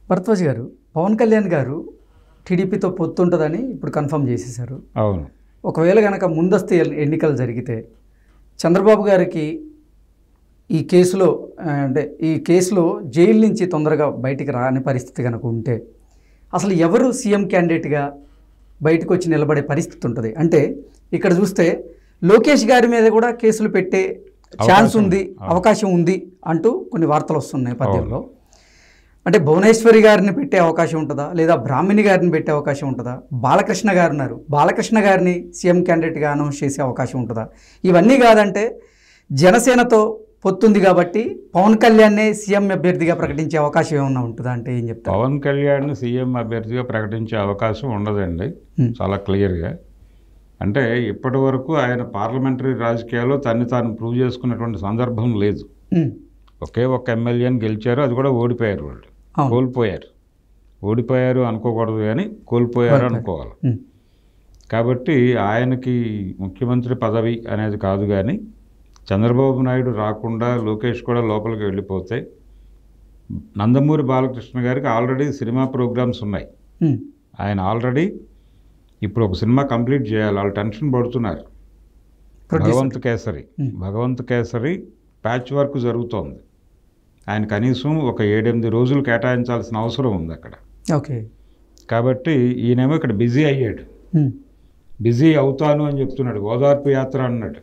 భరద్వాజ్ గారు పవన్ కళ్యాణ్ గారు టీడీపీతో పొత్తుంటుందని ఇప్పుడు కన్ఫర్మ్ చేసేశారు అవును ఒకవేళ కనుక ముందస్తు ఎల్- ఎన్నికలు జరిగితే చంద్రబాబు గారికి ఈ కేసులో ఆ, అంటే ఈ కేసులో జైలు నుంచి తొందరగా బయటికి రాని పరిస్థితి కనుక ఉంటే అసలు ఎవరు సీఎం క్యాండిడేట్గా బయటకు వచ్చి నిలబడే పరిస్థితి ఉంటుంది అంటే ఇక్కడ చూస్తే లోకేష్ గారి మీద కూడా కేసులు పెట్టే ఛాన్స్ అవకాశం ఉంది ఉంది. అవకాశం ఉంది అంటూ కొన్ని వార్తలు వస్తున్నాయి నేపథ్యంలో అంటే భువనేశ్వరి గారిని పెట్టే అవకాశం ఉంటుందా లేదా బ్రాహ్మణి గారిని పెట్టే అవకాశం ఉంటుందా బాలకృష్ణ గారు ఉన్నారు బాలకృష్ణ గారిని సీఎం క్యాండిడేట్గా అనౌన్స్ చేసే అవకాశం ఉంటుందా ఇవన్నీ కాదంటే జనసేనతో పొత్తుంది కాబట్టి పవన్ కళ్యాణ్నే సీఎం అభ్యర్థిగా ప్రకటించే అవకాశం ఏమన్నా ఉంటుందా అంటే ఏం చెప్తారు పవన్ కళ్యాణ్ సీఎం అభ్యర్థిగా ప్రకటించే అవకాశం ఉండదండి Hmm. చాలా క్లియర్గా అంటే ఇప్పటి వరకు ఆయన పార్లమెంటరీ రాజకీయాల్లో తన్ని తాను ప్రూవ్ చేసుకున్నటువంటి సందర్భం లేదు ఉమ్, ఒకే ఒక్క ఎమ్మెల్యేని గెలిచారు అది కూడా ఓడిపోయారు వాళ్ళు అవును. కోల్పోయారు ఓడిపోయారు అనుకోకూడదు కానీ కోల్పోయారు కోల్పోయారు. అనుకోవాలి ఉమ్, కాబట్టి ఆయనకి ముఖ్యమంత్రి పదవి అనేది కాదు కానీ చంద్రబాబు నాయుడు రాకుండా లోకేష్ కూడా లోపలికి వెళ్ళిపోతే నందమూరి బాలకృష్ణ గారికి ఆల్రెడీ సినిమా ప్రోగ్రామ్స్ ఉన్నాయి ఉమ్, ఆయన ఆల్రెడీ ఇప్పుడు ఒక సినిమా కంప్లీట్ చేయాలి వాళ్ళు టెన్షన్ పడుతున్నారు producer. Bhagavanth Kesari Hmm. Bhagavanth Kesari patch work జరుగుతోంది ఆయన కనీసం ఒక ఏడెనిమిది రోజులు కేటాయించాల్సిన అవసరం ఉంది అక్కడ ఓకే కాబట్టి ఈయనేమో ఇక్కడ బిజీ అయ్యాడు ఉమ్, బిజీ అవుతాను అని చెప్తున్నాడు ఓదార్పు యాత్ర అన్నాడు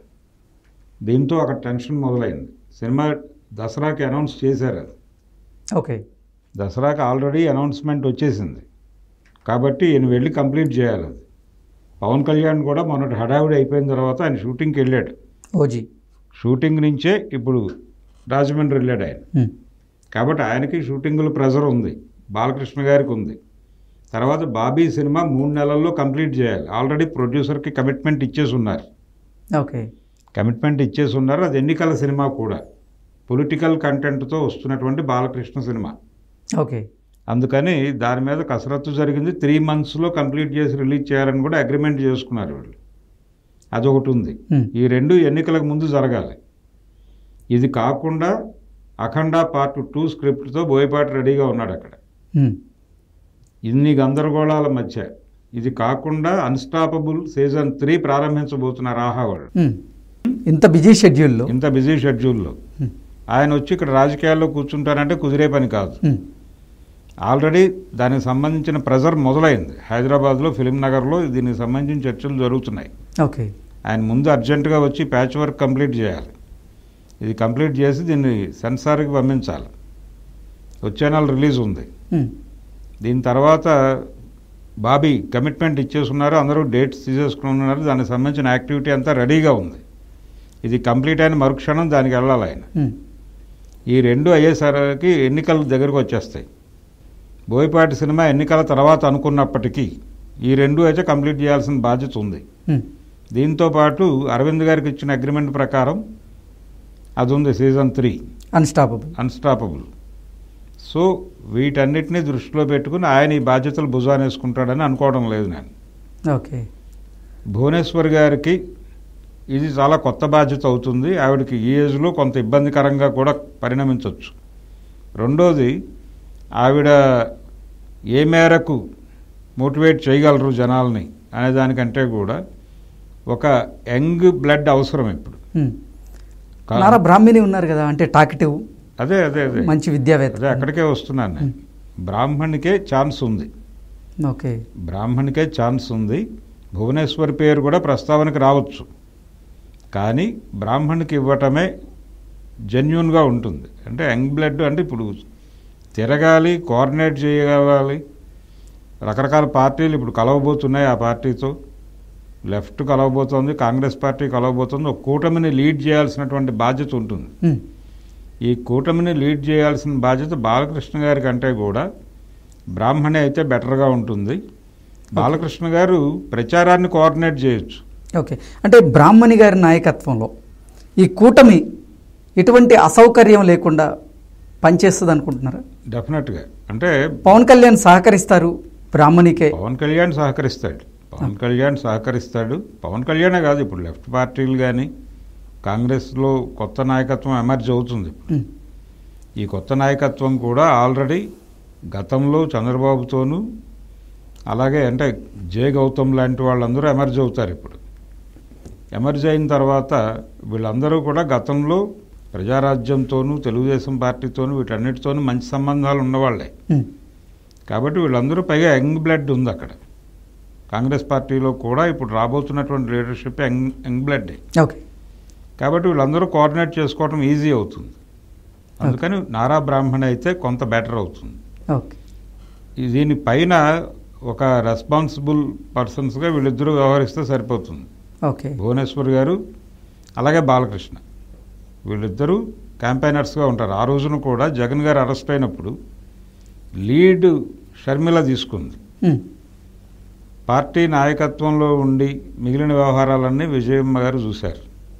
దీంతో అక్కడ టెన్షన్ మొదలైంది సినిమా దసరాకి అనౌన్స్ చేశారు అది ఓకే దసరాకి ఆల్రెడీ అనౌన్స్మెంట్ వచ్చేసింది కాబట్టి ఈయన వెళ్ళి కంప్లీట్ చేయాలి అది పవన్ కళ్యాణ్ కూడా మొన్నటి హడావిడి అయిపోయిన తర్వాత ఆయన షూటింగ్కి వెళ్ళాడు ఓజీ షూటింగ్ నుంచే ఇప్పుడు రాజమండ్రి వెళ్ళాడు ఆయన ఉమ్, కాబట్టి ఆయనకి షూటింగుల ప్రెజర్ ఉంది బాలకృష్ణ గారికి ఉంది తర్వాత బాబీ సినిమా మూడు నెలల్లో కంప్లీట్ చేయాలి ఆల్రెడీ ప్రొడ్యూసర్కి కమిట్మెంట్ ఇచ్చేసి ఉన్నారు ఓకే కమిట్మెంట్ ఇచ్చేసి ఉన్నారు అది ఎన్నికల సినిమా కూడా పొలిటికల్ కంటెంట్తో వస్తున్నటువంటి బాలకృష్ణ సినిమా ఓకే అందుకని దాని మీద కసరత్తు జరిగింది త్రీ మంత్స్లో కంప్లీట్ చేసి రిలీజ్ చేయాలని కూడా అగ్రిమెంట్ చేసుకున్నారు వాళ్ళు అదొకటి ఉంది ఉమ్, ఈ రెండు ఎన్నికలకు ముందు జరగాలి ఇది కాకుండా అఖండ పార్ట్ టూ స్క్రిప్ట్తో బోయపాటి రెడీగా ఉన్నాడు అక్కడ ఉమ్, ఇన్ని గందరగోళాల మధ్య ఇది కాకుండా అన్స్టాపబుల్ సీజన్ త్రీ ప్రారంభించబోతున్నారు ఆహా వాళ్ళు ఉమ్. ఇంత బిజీ షెడ్యూల్లో ఇంత బిజీ షెడ్యూల్లో ఉమ్, ఆయన వచ్చి ఇక్కడ రాజకీయాల్లో కూర్చుంటారంటే కుదిరే పని కాదు ఉమ్, ఆల్రెడీ దానికి సంబంధించిన ప్రెజర్ మొదలైంది హైదరాబాద్లో ఫిలిం నగర్లో దీనికి సంబంధించిన చర్చలు జరుగుతున్నాయి ఓకే ఆయన ముందు అర్జెంటుగా వచ్చి ప్యాచ్ వర్క్ కంప్లీట్ చేయాలి ఇది కంప్లీట్ చేసి దీన్ని సెన్సార్కి పంపించాలి వచ్చే నెల రిలీజ్ ఉంది ఉమ్, దీని తర్వాత బాబీ కమిట్మెంట్ ఇచ్చేసున్నారు అందరూ డేట్స్ తీసేసుకుని ఉన్నారు దానికి సంబంధించిన యాక్టివిటీ అంతా రెడీగా ఉంది ఇది కంప్లీట్ అయిన మరుక్షణం దానికి వెళ్ళాలి ఆయన ఉమ్, ఈ రెండు అయ్యేసరికి ఎన్నికలు దగ్గరకు వచ్చేస్తాయి బోయపాటి సినిమా ఎన్నికల తర్వాత అనుకున్నప్పటికీ ఈ రెండు అయితే కంప్లీట్ చేయాల్సిన బాధ్యత ఉంది ఉమ్, దీంతో పాటు అరవింద్ గారికి ఇచ్చిన అగ్రిమెంట్ ప్రకారం అది ఉంది season three unstoppable unstoppable so వీటన్నిటిని దృష్టిలో పెట్టుకుని ఆయన ఈ బాధ్యతలు భుజానేసుకుంటాడని అనుకోవడం లేదు నేను ఓకే భువనేశ్వర్ గారికి ఇది చాలా కొత్త బాధ్యత అవుతుంది ఆవిడకి ఈ ఏజ్లో కొంత ఇబ్బందికరంగా కూడా పరిణమించవచ్చు రెండోది ఆవిడ ఏ మేరకు మోటివేట్ చేయగలరు జనాల్ని అనే దానికంటే కూడా ఒక యంగ్ బ్లడ్ అవసరం ఇప్పుడు ఉమ్. కా- నారా బ్రాహ్మిణి ఉన్నారు కదా అంటే టాకిటివ్ అదే అదే అదే మంచి విద్యావేత్త అదే అక్కడికే వస్తున్నాను నేను బ్రాహ్మణికే ఛాన్స్ ఉంది ఓకే బ్రాహ్మణికే ఛాన్స్ ఉంది భువనేశ్వర్ పేరు కూడా ప్రస్తావనకి రావచ్చు కానీ బ్రాహ్మణికి ఇవ్వటమే జెన్యున్గా ఉంటుంది అంటే యంగ్ బ్లడ్ అంటే ఇప్పుడు తిరగాలి కోఆర్డినేట్ చేయగలగాలి రకరకాల పార్టీలు ఇప్పుడు కలవబోతున్నాయి ఆ పార్టీతో లెఫ్ట్ కలవబోతోంది కాంగ్రెస్ పార్టీ కలవబోతోంది ఒక కూటమిని లీడ్ చేయాల్సినటువంటి బాధ్యత ఉంటుంది ఉమ్, ఈ కూటమిని లీడ్ చేయాల్సిన బాధ్యత బాలకృష్ణ గారి కంటే కూడా బ్రాహ్మణి అయితే బెటర్గా ఉంటుంది బాలకృష్ణ గారు ప్రచారాన్ని కోఆర్డినేట్ చేయొచ్చు ఓకే అంటే బ్రాహ్మణి గారి నాయకత్వంలో ఈ కూటమి ఎటువంటి అసౌకర్యం లేకుండా పనిచేస్తుంది అనుకుంటున్నారా డెఫినెట్గా అంటే పవన్ కళ్యాణ్ సహకరిస్తారు బ్రాహ్మణికే పవన్ కళ్యాణ్ సహకరిస్తాడు పవన్ కళ్యాణ్ సహకరిస్తాడు పవన్ కళ్యాణే కాదు ఇప్పుడు లెఫ్ట్ పార్టీలు కానీ కాంగ్రెస్లో కొత్త నాయకత్వం ఎమర్జ్ అవుతుంది ఇప్పుడు ఉమ్, ఈ కొత్త నాయకత్వం కూడా ఆల్రెడీ గతంలో చంద్రబాబుతోనూ అలాగే అంటే జే గౌతమ్ లాంటి వాళ్ళందరూ ఎమర్జ్ అవుతారు ఇప్పుడు ఎమర్జ్ అయిన తర్వాత వీళ్ళందరూ కూడా గతంలో ప్రజారాజ్యంతోనూ తెలుగుదేశం పార్టీతోనూ వీటన్నిటితోనూ మంచి సంబంధాలు ఉన్నవాళ్ళే ఉమ్, కాబట్టి వీళ్ళందరూ పైగా యంగ్ బ్లడ్ ఉంది అక్కడ కాంగ్రెస్ పార్టీలో కూడా ఇప్పుడు రాబోతున్నటువంటి లీడర్షిప్ యంగ్ యంగ్ బ్లడ్డే ఓకే కాబట్టి వీళ్ళందరూ కోఆర్డినేట్ చేసుకోవడం ఈజీ అవుతుంది అందుకని నారా బ్రాహ్మణ అయితే కొంత బెటర్ అవుతుంది ఓకే ఈ దీని పైన ఒక రెస్పాన్సిబుల్ పర్సన్స్గా వీళ్ళిద్దరూ వ్యవహరిస్తే సరిపోతుంది ఓకే భువనేశ్వర్ గారు అలాగే బాలకృష్ణ వీళ్ళిద్దరూ క్యాంపైనర్స్గా ఉంటారు ఆ రోజున కూడా జగన్ గారు అరెస్ట్ అయినప్పుడు లీడ్ షర్మిల తీసుకుంది ఉమ్, పార్టీ నాయకత్వంలో ఉండి మిగిలిన వ్యవహారాలన్నీ విజయమ్మ గారు చూశారు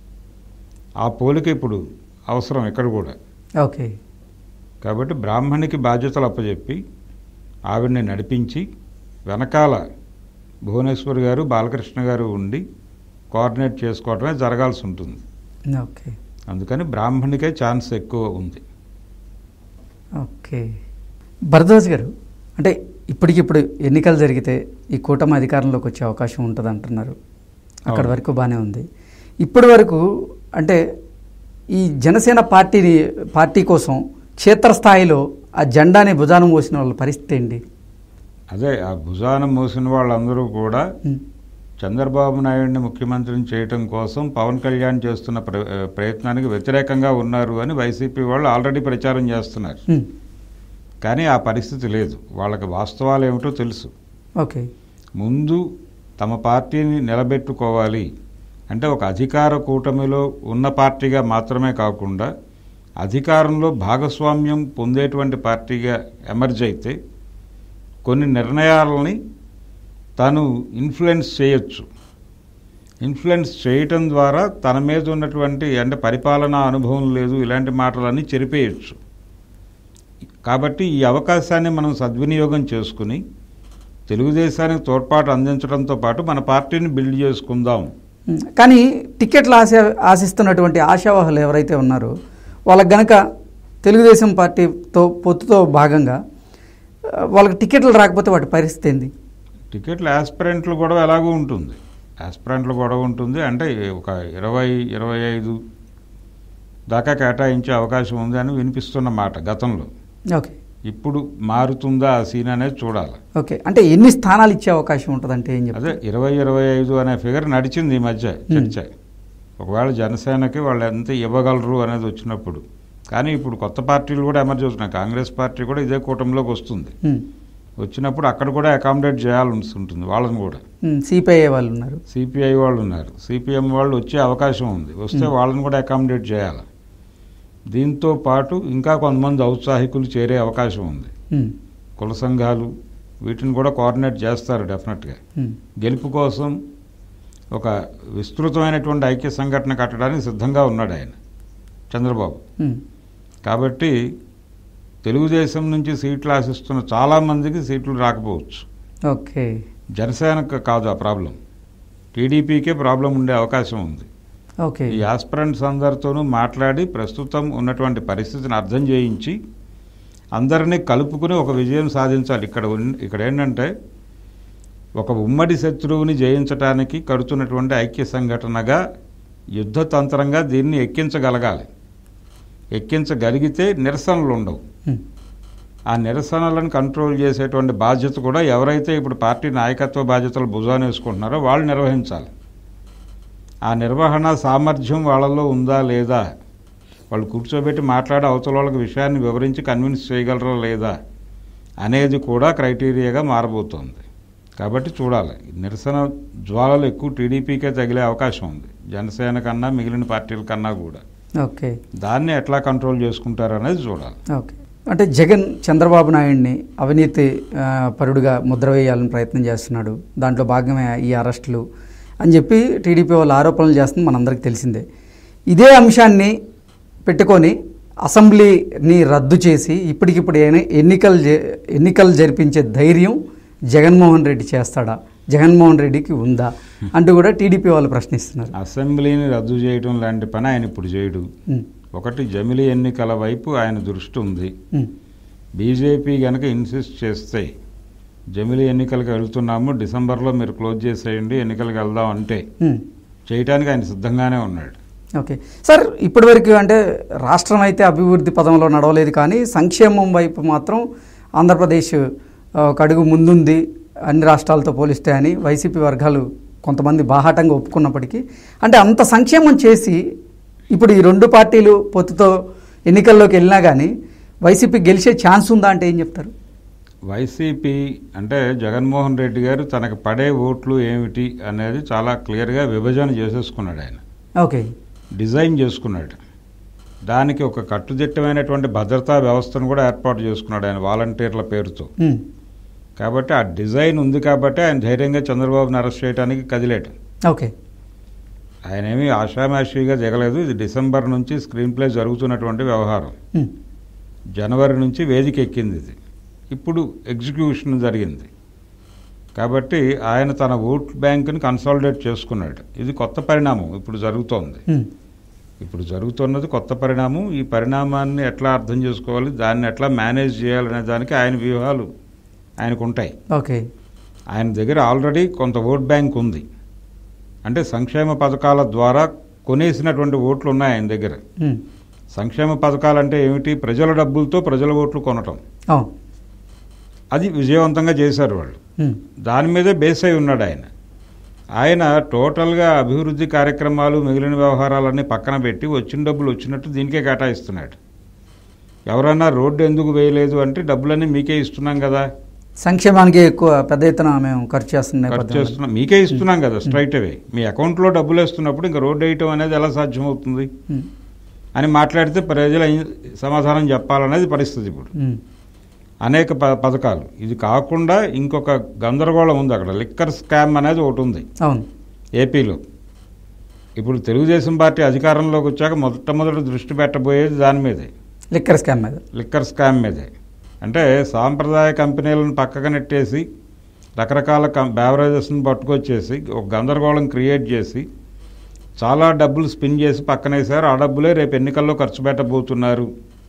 ఆ పోలిక ఇప్పుడు అవసరం ఇక్కడ కూడా ఓకే కాబట్టి బ్రాహ్మణికి బాధ్యతలు అప్పచెప్పి ఆవిడ్ని నడిపించి వెనకాల భువనేశ్వర్ గారు బాలకృష్ణ గారు ఉండి కోఆర్డినేట్ చేసుకోవడమే జరగాల్సి ఉంటుంది ఓకే అందుకని బ్రాహ్మణికే ఛాన్స్ ఎక్కువ ఉంది ఓకే భరద్వాజ్ గారు అంటే ఇప్పటికిప్పుడు ఎన్నికలు జరిగితే ఈ కూటమి అధికారంలోకి వచ్చే అవకాశం ఉంటుంది అంటున్నారు అక్కడ అవును. వరకు బాగానే ఉంది ఇప్పటి వరకు అంటే ఈ జనసేన పార్టీని పార్టీ కోసం క్షేత్రస్థాయిలో ఆ జెండాని భుజాన మోసిన వాళ్ళ పరిస్థితి ఏంటి అదే ఆ భుజాన మోసిన వాళ్ళందరూ కూడా ఉమ్, చంద్రబాబు నాయుడిని ముఖ్యమంత్రిని చేయటం కోసం పవన్ కళ్యాణ్ చేస్తున్న ప్ర- ప్రయత్నానికి వ్యతిరేకంగా ఉన్నారు అని వైసీపీ వాళ్ళు ఆల్రెడీ ప్రచారం చేస్తున్నారు ఉమ్, కానీ ఆ పరిస్థితి లేదు వాళ్ళకి వాస్తవాలు ఏమిటో తెలుసు ఓకే ముందు తమ పార్టీని నిలబెట్టుకోవాలి అంటే ఒక అధికార కూటమిలో ఉన్న పార్టీగా మాత్రమే కాకుండా అధికారంలో భాగస్వామ్యం పొందేటువంటి పార్టీగా ఎమర్జ్ అయితే కొన్ని నిర్ణయాలని తను ఇన్ఫ్లుయెన్స్ చేయొచ్చు ఇన్ఫ్లుయెన్స్ చేయటం ద్వారా తన మీద ఉన్నటువంటి అంటే పరిపాలనా అనుభవం లేదు ఇలాంటి మాటలన్నీ చెరిపేయచ్చు కాబట్టి ఈ అవకాశాన్ని మనం సద్వినియోగం చేసుకుని తెలుగుదేశానికి తోడ్పాటు అందించడంతో పాటు మన పార్టీని బిల్డ్ చేసుకుందాం ఉమ్, కానీ టికెట్లు ఆశ ఆశిస్తున్నటువంటి ఆశావాహులు ఎవరైతే ఉన్నారో వాళ్ళకి గనక తెలుగుదేశం పార్టీతో పొత్తుతో భాగంగా ఆ, వాళ్ళకి టికెట్లు రాకపోతే వాటి పరిస్థితి ఏంది టికెట్ల యాస్పిరెంట్లు గొడవ ఎలాగూ ఉంటుంది యాస్పిరెంట్ల గొడవ ఉంటుంది అంటే ఒక ఇరవై ఇరవై ఐదు దాకా కేటాయించే అవకాశం ఉంది అని వినిపిస్తున్న మాట గతంలో ఓకే ఇప్పుడు మారుతుందా ఆ సీన్ అనేది చూడాలి ఓకే అంటే ఎన్ని స్థానాలు ఇచ్చే అవకాశం ఉంటుందంటే ఏం అదే చెప్తారు ఇరవై ఇరవై ఐదు అనే ఫిగర్ నడిచింది ఈ మధ్య చర్చ ఒకవేళ జనసేనకి వాళ్ళు ఎంత ఇవ్వగలరు అనేది వచ్చినప్పుడు కానీ ఇప్పుడు కొత్త పార్టీలు కూడా ఎమర్జ్ అవుతున్నాయి కాంగ్రెస్ పార్టీ కూడా ఇదే కూటమిలోకి వస్తుంది ఉమ్, వచ్చినప్పుడు అక్కడ కూడా అకామిడేట్ చేయాల్సి ఉంటుంది వాళ్ళని కూడా ఉమ్, సిపిఐ వాళ్ళు ఉన్నారు సిపిఐ వాళ్ళు ఉన్నారు సిపిఎం వాళ్ళు వచ్చే అవకాశం ఉంది వస్తే వాళ్ళని కూడా అకామిడేట్ చేయాలి దీంతో పాటు ఇంకా కొంతమంది ఔత్సాహికులు చేరే అవకాశం ఉంది ఉమ్, కుల సంఘాలు వీటిని కూడా కోఆర్డినేట్ చేస్తారు డెఫినెట్గా ఉమ్, గెలుపు కోసం ఒక విస్తృతమైనటువంటి ఐక్య సంఘటన కట్టడానికి సిద్ధంగా ఉన్నాడు ఆయన చంద్రబాబు ఉమ్, కాబట్టి తెలుగుదేశం నుంచి సీట్లు ఆశిస్తున్న చాలామందికి సీట్లు రాకపోవచ్చు ఓకే జనసేనకు కాదు ఆ ప్రాబ్లం టీడీపీకే ప్రాబ్లం ఉండే అవకాశం ఉంది ఓకే ఈ ఆస్పిరెంట్స్ అందరితోనూ మాట్లాడి ప్రస్తుతం ఉన్నటువంటి పరిస్థితిని అర్థం చేయించి అందరినీ కలుపుకుని ఒక విజయం సాధించాలి ఇక్కడ ఉన్- ఇక్కడ ఏంటంటే ఒక ఉమ్మడి శత్రువుని జయించటానికి కడుతున్నటువంటి ఐక్య సంఘటనగా యుద్ధతంత్రంగా దీన్ని ఎక్కించగలగాలి ఎక్కించగలిగితే నిరసనలు ఉండవు ఉమ్, ఆ నిరసనలను కంట్రోల్ చేసేటువంటి బాధ్యత కూడా ఎవరైతే ఇప్పుడు పార్టీ నాయకత్వ బాధ్యతలు భుజాన వేసుకుంటున్నారో వాళ్ళు నిర్వహించాలి ఆ నిర్వహణ సామర్థ్యం వాళ్ళలో ఉందా లేదా వాళ్ళు కూర్చోబెట్టి మాట్లాడే అవతల వాళ్ళకి విషయాన్ని వివరించి కన్విన్స్ చేయగలరా లేదా అనేది కూడా క్రైటీరియాగా మారబోతోంది కాబట్టి చూడాలి నిరసన జ్వాలలు ఎక్కువ టీడీపీకే తగిలే అవకాశం ఉంది జనసేన కన్నా మిగిలిన పార్టీల కన్నా కూడా ఓకే దాన్ని ఎట్లా కంట్రోల్ చేసుకుంటారు అనేది చూడాలి ఓకే అంటే జగన్ చంద్రబాబు నాయుడిని అవినీతి ఆ, పరుడుగా ముద్ర వేయాలని ప్రయత్నం చేస్తున్నాడు దాంట్లో భాగమే ఈ అరెస్టులు అని చెప్పి టీడీపీ వాళ్ళు ఆరోపణలు చేస్తుంది మనందరికీ తెలిసిందే ఇదే అంశాన్ని పెట్టుకొని అసెంబ్లీని రద్దు చేసి ఇప్పటికిప్పుడు ఎన్ని- ఎన్నికలు జ- ఎన్నికలు జరిపించే ధైర్యం జగన్మోహన్ రెడ్డి చేస్తాడా జగన్మోహన్ రెడ్డికి ఉందా అంటూ కూడా టీడీపీ వాళ్ళు ప్రశ్నిస్తున్నారు అసెంబ్లీని రద్దు చేయడం లాంటి పని ఆయన ఇప్పుడు చేయడు ఉమ్, ఒకటి జమిలి ఎన్నికల వైపు ఆయన దృష్టి ఉంది ఉమ్, బీజేపీ కనుక ఇన్సిస్ట్ చేస్తే జమిలీ ఎన్నికలకు వెళ్తున్నాము డిసెంబర్లో మీరు క్లోజ్ చేసేయండి ఎన్నికలకు వెళ్దాం అంటే ఉమ్. చేయటానికి ఆయన సిద్ధంగానే ఉన్నాడు ఓకే సార్ ఇప్పటివరకు అంటే రాష్ట్రం అయితే అభివృద్ధి పదంలో నడవలేదు కానీ సంక్షేమం వైపు మాత్రం ఆంధ్రప్రదేశ్ ఆ, ఒక అడుగు ముందుంది అన్ని రాష్ట్రాలతో పోలిస్తే అని వైసీపీ వర్గాలు కొంతమంది బాహాటంగా ఒప్పుకున్నప్పటికీ అంటే అంత సంక్షేమం చేసి ఇప్పుడు ఈ రెండు పార్టీలు పొత్తుతో ఎన్నికల్లోకి వెళ్ళినా కానీ వైసీపీ గెలిచే ఛాన్స్ ఉందా అంటే ఏం చెప్తారు వైసీపీ అంటే జగన్మోహన్ రెడ్డి గారు తనకు పడే ఓట్లు ఏమిటి అనేది చాలా క్లియర్గా విభజన చేసేసుకున్నాడు ఆయన ఓకే డిజైన్ చేసుకున్నాడు దానికి ఒక కట్టుదిట్టమైనటువంటి భద్రతా వ్యవస్థను కూడా ఏర్పాటు చేసుకున్నాడు ఆయన వాలంటీర్ల పేరుతో ఉమ్. కాబట్టి ఆ డిజైన్ ఉంది కాబట్టి ఆయన ధైర్యంగా చంద్రబాబుని అరెస్ట్ చేయడానికి కదిలేడు ఓకే ఆయన ఏమీ ఆషామాషిగా దిగలేదు ఇది డిసెంబర్ నుంచి స్క్రీన్ ప్లే జరుగుతున్నటువంటి వ్యవహారం ఉమ్. జనవరి నుంచి వేదిక ఎక్కింది ఇది ఇప్పుడు ఎగ్జిక్యూషన్ జరిగింది కాబట్టి ఆయన తన ఓట్ బ్యాంకుని కన్సాలిడేట్ చేసుకున్నాడు ఇది కొత్త పరిణామం ఇప్పుడు జరుగుతోంది ఉమ్. ఇప్పుడు జరుగుతున్నది కొత్త పరిణామం ఈ పరిణామాన్ని ఎట్లా అర్థం చేసుకోవాలి దాన్ని ఎట్లా మేనేజ్ చేయాలనే దానికి ఆయన వ్యూహాలు ఆయనకు ఉంటాయి ఓకే ఆయన దగ్గర ఆల్రెడీ కొంత ఓట్ బ్యాంక్ ఉంది అంటే సంక్షేమ పథకాల ద్వారా కొనేసినటువంటి ఓట్లు ఉన్నాయి ఆయన దగ్గర ఉమ్. సంక్షేమ పథకాలు అంటే ఏమిటి ప్రజల డబ్బులతో ప్రజల ఓట్లు కొనటం అవును అది విజయవంతంగా చేశారు వాళ్ళు ఉమ్. దాని మీదే బేస్ అయి ఉన్నాడు ఆయన ఆయన టోటల్గా అభివృద్ధి కార్యక్రమాలు మిగిలిన వ్యవహారాలన్నీ పక్కన పెట్టి వచ్చిన డబ్బులు వచ్చినట్టు దీనికే కేటాయిస్తున్నాడు ఎవరన్నా రోడ్డు ఎందుకు వేయలేదు అంటే డబ్బులన్నీ మీకే ఇస్తున్నాం కదా సంక్షేమానికి ఎక్కువ పెద్ద ఎత్తున మేము ఖర్చు చేస్తున్న ఖర్చు నేపథ్యంలో. చేస్తున్నాం మీకే ఇస్తున్నాం కదా స్ట్రైట్ అవే మీ అకౌంట్లో డబ్బులు వేస్తున్నప్పుడు ఇంకా రోడ్డు వేయటం అనేది ఎలా సాధ్యమవుతుంది ఉమ్. అని మాట్లాడితే ప్రజలు ఏం సమాధానం చెప్పాలనేది పరిస్థితి ఇప్పుడు ఉమ్. అనేక ప పథకాలు ఇది కాకుండా ఇంకొక గందరగోళం ఉంది అక్కడ లిక్కర్ స్కామ్ అనేది ఒకటి ఉంది అవును ఏపీలో ఇప్పుడు తెలుగుదేశం పార్టీ అధికారంలోకి వచ్చాక మొట్టమొదటి దృష్టి పెట్టబోయేది దాని మీదే లిక్కర్ స్కామ్ మీద లిక్కర్ స్కామ్ మీదే అంటే సాంప్రదాయ కంపెనీలను పక్కకు నెట్టేసి రకరకాల కం బ్యావరేజెస్ని పట్టుకొచ్చేసి ఒక గందరగోళం క్రియేట్ చేసి చాలా డబ్బులు స్పిన్ చేసి పక్కనేసారు ఆ డబ్బులే రేపు ఎన్నికల్లో ఖర్చు పెట్టబోతున్నారు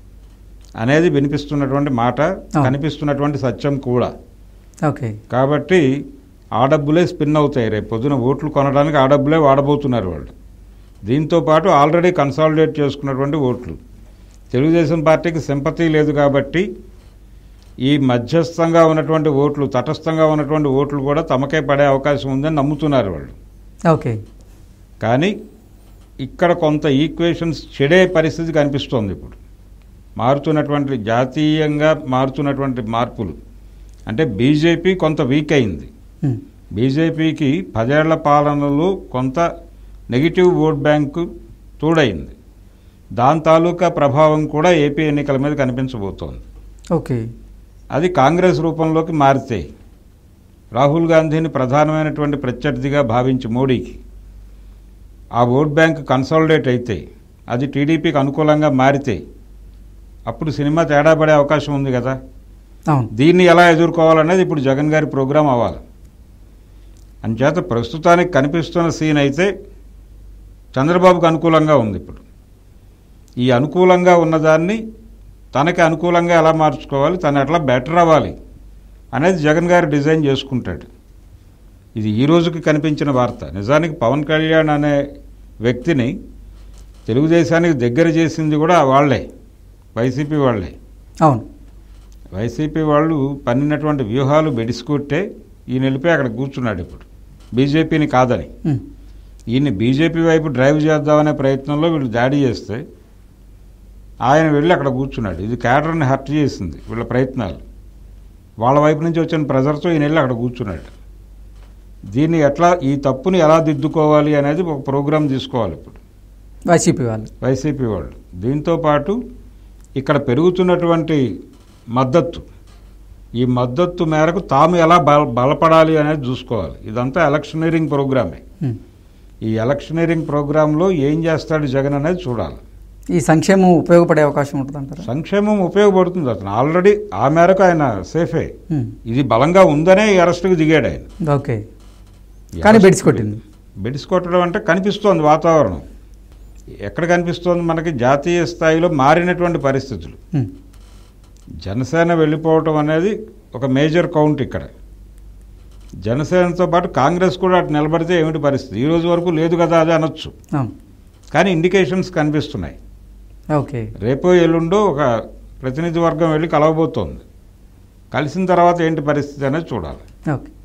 అనేది వినిపిస్తున్నటువంటి మాట కనిపిస్తున్నటువంటి సత్యం కూడా ఓకే కాబట్టి ఆ డబ్బులే స్పిన్ అవుతాయి రేపు పొద్దున ఓట్లు కొనడానికి ఆ డబ్బులే వాడబోతున్నారు వాళ్ళు దీంతో పాటు ఆల్రెడీ కన్సాలిడేట్ చేసుకున్నటువంటి ఓట్లు తెలుగుదేశం పార్టీకి సింపతి లేదు కాబట్టి ఈ మధ్యస్థంగా ఉన్నటువంటి ఓట్లు తటస్థంగా ఉన్నటువంటి ఓట్లు కూడా తమకే పడే అవకాశం ఉందని నమ్ముతున్నారు వాళ్ళు ఓకే కానీ ఇక్కడ కొంత ఈక్వేషన్స్ చెడే పరిస్థితి కనిపిస్తోంది ఇప్పుడు మారుతున్నటువంటి జాతీయంగా మారుతున్నటువంటి మార్పులు అంటే బీజేపీ కొంత వీక్ అయింది ఉమ్. బీజేపీకి పదేళ్ల పాలనలో కొంత నెగిటివ్ ఓట్ బ్యాంకు తోడైంది దాని తాలూకా ప్రభావం కూడా ఏపీ ఎన్నికల మీద కనిపించబోతోంది ఓకే అది కాంగ్రెస్ రూపంలోకి మారితే రాహుల్ గాంధీని ప్రధానమైనటువంటి ప్రత్యర్థిగా భావించి మోడీకి ఆ ఓట్ బ్యాంక్ కన్సాలిడేట్ అయితే అది టీడీపీకి అనుకూలంగా మారితే అప్పుడు సినిమా తేడా పడే అవకాశం ఉంది కదా అవును దీన్ని ఎలా ఎదుర్కోవాలనేది ఇప్పుడు జగన్ గారి ప్రోగ్రాం అవ్వాలి అంచేత ప్రస్తుతానికి కనిపిస్తున్న సీన్ అయితే చంద్రబాబుకు అనుకూలంగా ఉంది ఇప్పుడు ఈ అనుకూలంగా ఉన్నదాన్ని తనకి అనుకూలంగా ఎలా మార్చుకోవాలి తను ఎట్లా బెటర్ అవ్వాలి అనేది జగన్ గారు డిజైన్ చేసుకుంటాడు ఇది ఈ రోజుకి కనిపించిన వార్త నిజానికి పవన్ కళ్యాణ్ అనే వ్యక్తిని తెలుగుదేశానికి దగ్గర చేసింది కూడా వాళ్ళే వైసీపీ వాళ్ళే అవును వైసీపీ వాళ్ళు పన్నినటువంటి వ్యూహాలు బెడిసికొట్టే ఈయన వెళ్ళిపోయి అక్కడ కూర్చున్నాడు ఇప్పుడు బీజేపీని కాదని ఉమ్. ఈయన్ని బీజేపీ వైపు డ్రైవ్ చేద్దామనే ప్రయత్నంలో వీళ్ళు దాడి చేస్తే ఆయన వెళ్ళి అక్కడ కూర్చున్నాడు ఇది క్యాడర్ని హర్ట్ చేసింది వీళ్ళ ప్రయత్నాలు వాళ్ళ వైపు నుంచి వచ్చిన ప్రెజర్తో ఈయన వెళ్ళి అక్కడ కూర్చున్నాడు దీన్ని ఎట్లా ఈ తప్పుని ఎలా దిద్దుకోవాలి అనేది ఒక ప్రోగ్రాం తీసుకోవాలి ఇప్పుడు వైసీపీ వాళ్ళు వైసీపీ వాళ్ళు దీంతో పాటు ఇక్కడ పెరుగుతున్నటువంటి మద్దతు ఈ మద్దతు మేరకు తాము ఎలా బల బలపడాలి అనేది చూసుకోవాలి ఇదంతా ఎలక్షనీరింగ్ ప్రోగ్రామే ఉమ్. ఈ ఎలక్షనీరింగ్ ప్రోగ్రాంలో ఏం చేస్తాడు జగన్ అనేది చూడాలి ఈ సంక్షేమం ఉపయోగపడే అవకాశం ఉంటుంది అంటారా సంక్షేమం ఉపయోగపడుతుంది అతను ఆల్రెడీ ఆ మేరకు ఆయన సేఫే ఉమ్. ఇది బలంగా ఉందనే ఈ అరెస్టుకు దిగాడు ఆయన ఓకే ఈ కానీ అరెస్ట్ బెడిసి కొట్టింది. బెడిసి కొట్టడం అంటే కనిపిస్తోంది వాతావరణం ఎక్కడ కనిపిస్తోంది మనకి జాతీయ స్థాయిలో మారినటువంటి పరిస్థితులు ఉమ్. జనసేన వెళ్ళిపోవటం అనేది ఒక మేజర్ కౌంట్ ఇక్కడ జనసేనతో పాటు కాంగ్రెస్ కూడా అటు నిలబడితే ఏమిటి పరిస్థితి ఈ రోజు వరకు లేదు కదా అది అనొచ్చు ఆ, కానీ ఇండికేషన్స్ కనిపిస్తున్నాయి ఓకే రేపో ఎల్లుండో ఒక ప్రతినిధి వర్గం వెళ్ళి కలవబోతోంది కలిసిన తర్వాత ఏంటి పరిస్థితి అనేది చూడాలి ఓకే